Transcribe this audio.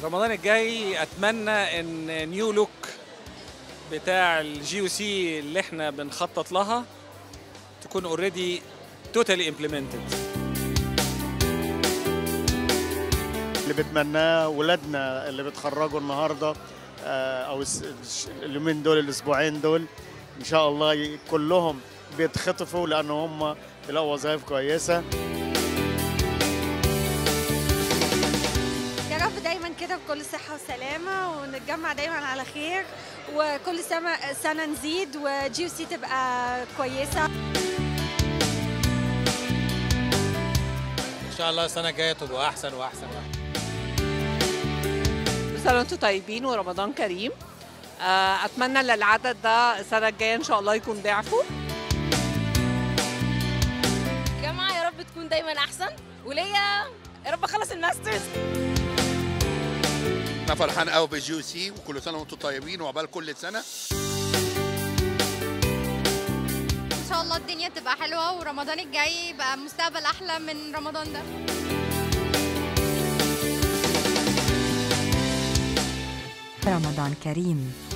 رمضان الجاي اتمنى ان نيو لوك بتاع الجي او سي اللي احنا بنخطط لها تكون اوريدي توتالي امبلمنتد اللي بتمناه ولادنا اللي بيتخرجوا النهارده آه، او الس- الش- اليومين دول الاسبوعين دول ان شاء الله ي- كلهم بيتخطفوا لان هم بيلاقوا وظائف كويسه يا رب دايما كده بكل صحة وسلامة ونتجمع دايما على خير وكل سنة سنة نزيد وجي سي تبقى كويسة ان شاء الله السنه الجايه تبقى احسن واحسن واحسن كل سنة وانتم طيبين ورمضان كريم آه، اتمنى ان العدد ده السنه الجايه ان شاء الله يكون ضعفه جامعة يا رب تكون دايما أحسن وليا يا رب أخلص الماسترز انا فرحان قوي بالجي سي وكل سنه وانتم طيبين وعقبال كل سنه ان شاء الله الدنيا تبقى حلوه ورمضان الجاي يبقى مستقبل احلى من رمضان ده رمضان كريم